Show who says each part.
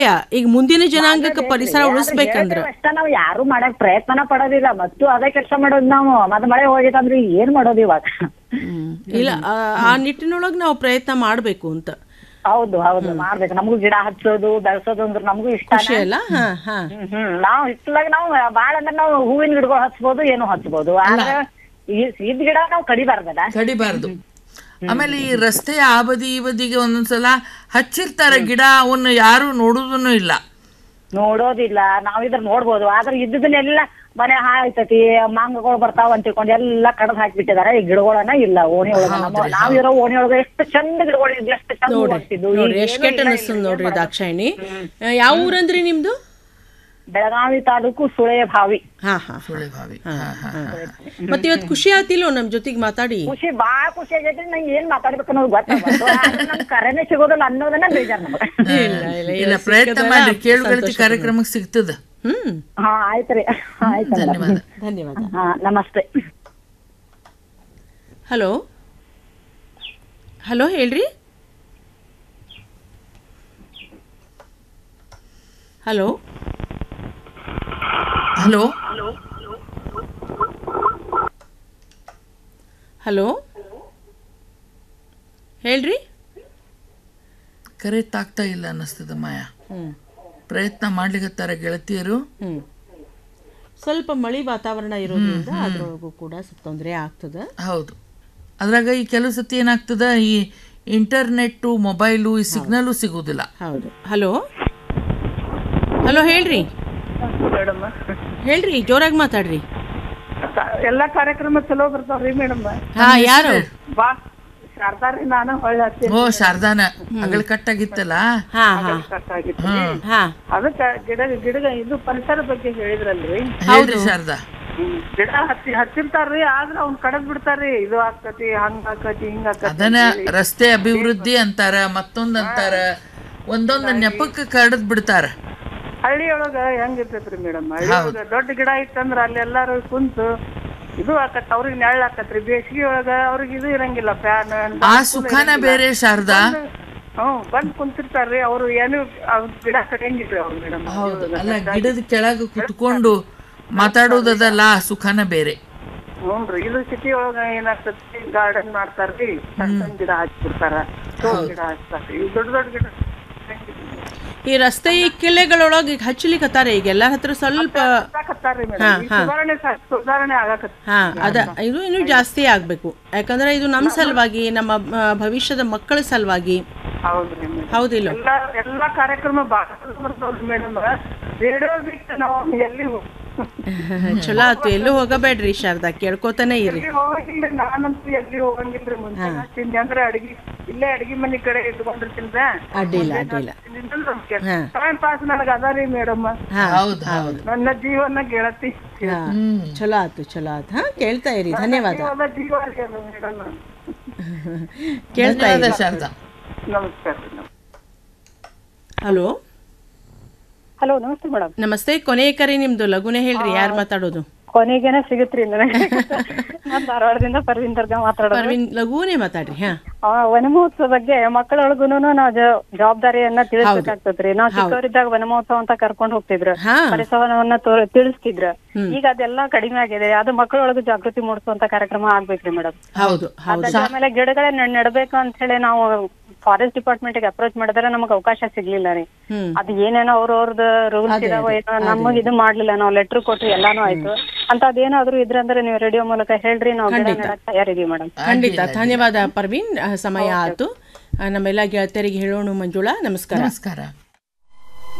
Speaker 1: ಈಗ ಮುಂದಿನ ಜನಾಂಗಕ್ಕೆ ಪರಿಸರ ಉಳಿಸ್ಬೇಕಂದ್ರ
Speaker 2: ಅಷ್ಟ ನಾವ್ ಯಾರು ಮಾಡಕ್ ಪ್ರಯತ್ನ ಪಡೋದಿಲ್ಲ ಮತ್ತು ಅದೇ ಕೆಲಸ ಮಾಡೋದು ನಾವು ಮತ್ ಮಳೆ ಹೋಗಿತ್ತಂದ್ರೆ ಏನ್ ಮಾಡೋದು ಇವಾಗ
Speaker 1: ಹ್ಮ್. ಇಲ್ಲ ಆ- ಆ ನಿಟ್ಟಿನೊಳಗೆ ನಾವು ಪ್ರಯತ್ನ ಮಾಡಬೇಕು ಅಂತ
Speaker 2: ಹೌದು ಹೌದು ಮಾಡ್ಬೇಕು ನಮಗೂ ಗಿಡ ಹಚ್ಚೋದು ಬೆಳೆಸೋದು ಅಂದ್ರೆ ನಮಗೂ ಇಷ್ಟ
Speaker 1: ಖುಷಿ ಅಲ್ಲ ಹಾ ಹಾ
Speaker 2: ಹ್ಮ್ ಹ್ಮ್ ನಾವ್ ಹಿತ್ತಲಾಗ ನಾವು ಬಾಳ ಅಂದ್ರೆ ನಾವು ಹೂವಿನ ಗಿಡಗಳು ಹಚ್ಬೋದು ಏನು ಹಚ್ಬೋದು ಆದ್ರೆ ಈ ಇದ್ ಗಿಡ ನಾವು ಕಡಿಬಾರ್ದಲ್ಲ
Speaker 3: ಕಡಿಬಾರ್ದು ಆಮೇಲೆ ಈ ರಸ್ತೆ ಆ ಬದಿ ಈ ಬದಿಗೆ ಒಂದೊಂದ್ಸಲ ಹಚ್ಚಿರ್ತಾರೆ ಗಿಡ ಅವನ್ನ ಯಾರು ನೋಡುದನ್ನು ಇಲ್ಲ
Speaker 2: ನೋಡೋದಿಲ್ಲ ನಾವ್ ಇದ್ರ ನೋಡ್ಬೋದು ಆದ್ರೆ ಇದ್ದದನ್ನೆಲ್ಲ ಮನೆ ಹಾಳಾಯ್ತತಿ ಮಾಂಗಗಳು ಬರ್ತಾವ ಅಂತ ತಿಳ್ಕೊಂಡು ಎಲ್ಲ ಕಡದ್ ಹಾಕ್ಬಿಟ್ಟಿದಾರೆ ಈ ಗಿಡಗಳನ್ನ ಇಲ್ಲ ಓಣಿ ಒಳಗ ನಮ್ಮ ನಾವಿರೋ ಓಣಿ ಒಳಗ ಎಷ್ಟು ಚಂದ ಗಿಡಗಳು ಇದ್ವು, ಎಷ್ಟು ಚಂದ ಹೂ ಆಗ್ತಿದ್ವು. ಈಗ
Speaker 1: ನೋಡ್ರಿ ಎಷ್ಟ್
Speaker 2: ಏನೂ
Speaker 1: ಕೆಟ್ಟ
Speaker 2: ಇಲ್ಲ,
Speaker 1: ಅನಿಸ್ತದ
Speaker 2: ಇಲ್ಲ,
Speaker 1: ನೋಡ್ರಿ
Speaker 2: ಏನ್
Speaker 1: ದಾಕ್ಷಾಯಿಣಿ ಆ, ಯಾವ ಊರಂದ್ರಿ ನಿಮ್ದು
Speaker 2: ಬೆಳಗಾವಿ ತಾಲೂಕು ಸುಳೆಯ ಬಾವಿ
Speaker 1: ಹಾ ಹಾ
Speaker 3: ಸುಳೆ ಭಾವಿ ಹಾ, ಹಾ, ಹಾ.
Speaker 1: ಮತ್ತೆ ಇವತ್ತು ಖುಷಿ ಆತಿಲ್ಲೋ ನಮ್ ಜೊತೆಗೆ ಮಾತಾಡಿ
Speaker 2: ಖುಷಿ ಬಾಳ ಖುಷಿ ಆಗೈತಿ ನಂಗೆ ಏನ್ ಮಾತಾಡ್ಬೇಕು ಅನ್ನೋದು ಗೊತ್ತಾಗ್ಬಾರ್ದು ಆದ್ರೆ ನಮ್ ಕರೆನೇ ಸಿಗೋದಿಲ್ಲ ಅನ್ನೋದನ್ನ ಬೇಜಾರ್ ನಮ್ಗೆ
Speaker 1: ಇಲ್ಲ ಇಲ್ಲ
Speaker 3: ಇಲ್ಲ ಪ್ರಯತ್ನ ಮಾಡಿ ಕೇಳುಗಳ್ತಿ ಕಾರ್ಯಕ್ರಮಕ್ಕೆ ಸಿಗ್ತದ
Speaker 1: ಹ್ಮ್
Speaker 2: ಹಾ ಆಯ್ತ್ರಿ ಆಯ್ತು
Speaker 3: ಧನ್ಯವಾದ
Speaker 1: ಧನ್ಯವಾದ
Speaker 2: ಹಾ ನಮಸ್ತೆ
Speaker 1: ಹಲೋ ಹಲೋ ಹೇಳ್ರಿ ಹಲೋ
Speaker 3: ಹಲೋ
Speaker 1: ಹಲೋ ಹೇಳ್ರಿ
Speaker 3: ಕರೆ ತಾಗ್ತಾ ಇಲ್ಲ ಅನ್ನಿಸ್ತದ ಮಾಯಾ
Speaker 1: ಹ್ಮ್
Speaker 3: ಪ್ರಯತ್ನ ಮಾಡ್ಲಿಕತ್ತಾರ ಗೆಳತಿಯರು
Speaker 1: ಹ್ಮ್ ಸ್ವಲ್ಪ ಮಳಿ ವಾತಾವರಣ ಇರೋದ್ರಿಂದ ಅದ್ರೊಳಗೂ ಕೂಡ ಸ್ವಲ್ಪ ತೊಂದರೆ ಆಗ್ತದ
Speaker 3: ಹೌದು ಅದ್ರಾಗ ಈ ಕೆಲವು ಸತಿ ಏನಾಗ್ತದ ಈ ಇಂಟರ್ನೆಟ್ಟು ಮೊಬೈಲು ಈ ಸಿಗ್ನಲು ಸಿಗುದಿಲ್ಲ
Speaker 1: ಹೌದು ಹಲೋ ಹಲೋ ಹೇಳ್ರಿ
Speaker 4: ಮೇಡಮ್
Speaker 1: ಹೇಳ್ರಿ ಜೋರಾಗಿ ಮಾತಾಡ್ರಿ
Speaker 4: ಎಲ್ಲಾ ಕಾರ್ಯಕ್ರಮ ಚಲೋ ಬರ್ತಾವ್ರಿ ಮೇಡಮ್
Speaker 1: ಹಾ ಯಾರು
Speaker 4: ಬಾ ಶಾರದಾರಿ ನಾನು ಹೊಳ್ಳಿ ಹತ್ತೀನಿ
Speaker 3: ಓ ಶಾರದಾನ ಅಗಳ ಕಟ್ಟಾಗಿತ್ತಲ್ಲ
Speaker 1: ಹಾ ಹಾ
Speaker 4: ಕಟ್ಟಾಗಿತ್ತು
Speaker 1: ಹಾ
Speaker 4: ಅದಕ್ಕ ಗಿಡ ಗಿಡ ಇದು ಪರಿಸರ ಬಗ್ಗೆ ಹೇಳಿದ್ರಲ್ರಿ
Speaker 3: ಹೇಳ್ರಿ ಶಾರದಾ
Speaker 4: ಹ್ಮ್. ಗಿಡ ಹಚ್ಚಿ ಹಚ್ಚಿರ್ತಾರ್ರಿ ಆದ್ರ ಅವ್ನ್ ಕಡದ್ ಬಿಡ್ತಾರ್ರಿ ಇದು ಆಕತಿ ಹಂಗ ಆಕತಿ ಹಿಂಗ ಆಕತಿ
Speaker 3: ಅದನ್ನ ರಸ್ತೆ ಅಭಿವೃದ್ಧಿ ಅಂತಾರ ಮತ್ತೊಂದ್ ಅಂತಾರ ಒಂದೊಂದ್ ನೆಪಕ್ಕೆ ಕಡದ್ ಬಿಡ್ತಾರ
Speaker 4: ಹಳ್ಳಿ ಒಳಗ ಹೆಂಗಿರ್ತೈತ್ರಿ ಮೇಡಮ್ ಹಳ್ಳಿ ಒಳಗ ದೊಡ್ಡ ಗಿಡ ಇತ್ತಂದ್ರ ಅಲ್ಲಿ ಎಲ್ಲಾರು ಕುಂತು ಇದು ಆಕತ್ ಅವ್ರಿಗೆ ನೆಳ್ಳ ಆಕತ್ರಿ ಬೇಸಿಗೆ ಒಳಗ ಅವ್ರಿಗೆ ಇದು ಇರಂಗಿಲ್ಲ ಫ್ಯಾನ್
Speaker 3: ಆ ಸುಖಾನ ಬೇರೆ ಶಾರದಾ
Speaker 4: ಹ್ಮ್ ಬಂದ್ ಕುಂತಿರ್ತಾರ್ರಿ ಅವ್ರು ಏನು ಅವ್ರ್ ಗಿಡ ಕಡಿಯಂಗಿಲ್ರಿ ಅವ್ರು ಮೇಡಮ್
Speaker 3: ಹೌದು ಅಲ್ಲ ಗಿಡದ ಕೆಳಗ ಕುತ್ಕೊಂಡು ಮಾತಾಡೋದದಲ್ಲ ಆ ಸುಖಾನ ಬೇರೆ
Speaker 4: ಹ್ಞೂನ್ರಿ ಇದು ಸಿಟಿ ಒಳಗ ಏನಾಗ್ತೈತಿ ಗಾರ್ಡನ್ ಮಾಡ್ತಾರ್ರಿ ಸಣ್ಣ ಸಣ್ಣ ಗಿಡ ಹಚ್ಚಿರ್ತಾರ ಶೋ ಗಿಡ ಹಚ್ತಾರ್ರಿ ಇವ್ ದೊಡ್ಡ ದೊಡ್ಡ ಗಿಡ
Speaker 1: ಈ ರಸ್ತೆ ಇಕ್ಕೆಲೆಗಳೊಳಗೆ ಈಗ ಹಚ್ಚಲಿಕತ್ತಾರ ಈಗ ಎಲ್ಲಾರ ಹತ್ರ ಸ್ವಲ್ಪ
Speaker 4: ಹಚ್ಚಾಕತ್ತಾರ್ರಿ ಮೇಡಮ್ ಸುಧಾರಣೆ ಸ- ಸುಧಾರಣೆ ಆಗಾಕತ್ತ
Speaker 1: ಹಾ ಅದ ಇದು ಇನ್ನೂ ಜಾಸ್ತಿ ಆಗ್ಬೇಕು ಯಾಕಂದ್ರೆ ಇದು ನಮ್ಮ ಸಲುವಾಗಿ ನಮ್ಮ ಆ, ಭವಿಷ್ಯದ ಮಕ್ಕಳ ಸಲುವಾಗಿ
Speaker 4: ಹೌದ್ರಿ ಮೇಡಮ್
Speaker 1: ಹೌದಿಲ್ಲ
Speaker 4: ಎಲ್ಲಾ ಎಲ್ಲಾ ಕಾರ್ಯಕ್ರಮ ಬಾಳ ಬರ್ತಾವ್ರಿ ಮೇಡಮ್ ರೇಡಿಯೋ ಬಿಟ್ಟು ನಾವು ಎಲ್ಲಿ ಹೋ-
Speaker 1: ಚಲೋ ಆತು ಎಲ್ಲೂ ಹೋಗಬೇಡ್ರಿ ಶಾರದಾ ಕೇಳ್ಕೊತಾನೆ ಇರಿ
Speaker 4: ಎಲ್ಲಿ ಹೋಗಂಗಿಲ್ರಿ ನಾನಂತೂ ಎಲ್ಲಿ ಹೋಗಂಗಿಲ್ರಿ ಮುಂಚೆ ತಿಂಡಿ ಅಂದ್ರೆ ಅಡಿಗೆ ಇಲ್ಲೇ ಅಡಿಗೆ ಮನೆ ಕಡೆ ಇಟ್ಕೊಂಡಿರ್ತೀನಿ
Speaker 1: ಅಡ್ಡಿಲ್ಲ ಅಡ್ಡಿಲ್ಲ ಹಾ.
Speaker 4: ಟೈಮ್ ಪಾಸ್ ನನಗೆ ಅದ ರೀ ಮೇಡಮ್
Speaker 1: ಹಾ
Speaker 3: ಹೌದು ಹೌದು
Speaker 4: ನನ್ನ ಜೀವನ ಗೆಳತಿ
Speaker 1: ಹಾ ಚಲೋ ಆತು ಚಲೋ ಆತು ಹಾ ಕೇಳ್ತಾ ಇರಿ ಧನ್ಯವಾದ
Speaker 4: ಜೀವನ ಜೀವ ರೀ ಅದು ಮೇಡಮ್
Speaker 1: ಕೇಳ್ತಾ
Speaker 3: ಧನ್ಯವಾದ
Speaker 1: ಇರಿ
Speaker 3: ಶಾರದಾ
Speaker 4: ನಮಸ್ಕಾರ ರೀ ನಮಸ್ಕಾರ.
Speaker 1: ಹಲೋ
Speaker 2: ಹಲೋ ನಮಸ್ತೆ ಮೇಡಮ್
Speaker 1: ನಮಸ್ತೆ ಕೊನೆಯ ಕರೆ ನಿಮ್ದು ಲಗುನೆ ಹೇಳ್ರಿ ಯಾರು ಮಾತಾಡೋದು
Speaker 2: ಕೊನೆಗೇನೆ ಸಿಗತ್ರಿ ನನಗೆ ನಾನ್ ಧಾರವಾಡದಿಂದ ಪರ್ವಿನ್ ದರ್ಗಾ ಮಾತಾಡೋದು
Speaker 1: ಪರ್ವಿನ್ ಲಘುನೇ ಮಾತಾಡ್ರಿ ಹಾ
Speaker 2: ಆ, ವನಮಹೋತ್ಸವ ಬಗ್ಗೆ ಮಕ್ಕಳೊಳಗುನು ನಾವು ಜ- ಜವಾಬ್ದಾರಿಯನ್ನ ತಿಳಿಸ್ಬೇಕಾಗ್ತದ್ರಿ ನಾವ್ ಚಿಕ್ಕವರಿದ್ದಾಗ ವನಮಹೋತ್ಸವ ಅಂತ ಕರ್ಕೊಂಡ್ ಹೋಗ್ತಿದ್ರು
Speaker 1: ಹಾ
Speaker 2: ಪರಿಸರವನ್ನ ತೋ- ತಿಳಿಸ್ತಿದ್ರ ಈಗ ಅದೆಲ್ಲ ಕಡಿಮೆ ಆಗಿದೆ ಅದು ಮಕ್ಕಳೊಳಗೆ ಜಾಗೃತಿ ಮೂಡಿಸುವಂತ ಕಾರ್ಯಕ್ರಮ ಆಗ್ಬೇಕ್ರಿ ಮೇಡಮ್
Speaker 1: ಹೌದು ಹೌದು
Speaker 2: ಆಮೇಲೆ ಗಿಡಗಳನ್ನ ನೆಡ್ಬೇಕು ಅಂತ ಹೇಳಿ ನಾವು ಫಾರೆಸ್ಟ್ ಡಿಪಾರ್ಟ್ಮೆಂಟ್ ಗೆ ಅಪ್ರೋಚ್ ಮಾಡಿದ್ರೆ ನಮಗ್ ಅವಕಾಶ ಸಿಗ್ಲಿಲ್ಲ ರೀ
Speaker 1: ಹ್ಮ್
Speaker 2: ಅದು ಏನೇನೋ ಅವ್ರವ್ರದ್ದು ರೂಲ್ಸ್ ಇದಾವ ಏನೋ ನಮಗ್ ಇದು ಮಾಡ್ಲಿಲ್ಲ ನಾವು ಲೆಟರ್ ಕೊಟ್ರಿ ಎಲ್ಲಾನು ಆಯ್ತು ಅಂತ ಅದೇನಾದ್ರು ಇದ್ರಂದ್ರೆ ನೀವು ರೇಡಿಯೋ ಮೂಲಕ ಹೇಳ್ರಿ ನಾವು ಗಿಡ ನೆಡಕ್ ತಯಾರಿದೀವಿ ಮೇಡಮ್
Speaker 1: ಖಂಡಿತ ಧನ್ಯವಾದ ಪರ್ವೀನ್ ಆ, ಸಮಯ ಆತು ಆ, ನಮ್ಮೆಲ್ಲ ಗೆಳತಿಯರಿಗೆ ಹೇಳೋಣ ಮಂಜುಳಾ ನಮಸ್ಕಾರ
Speaker 3: ನಮಸ್ಕಾರ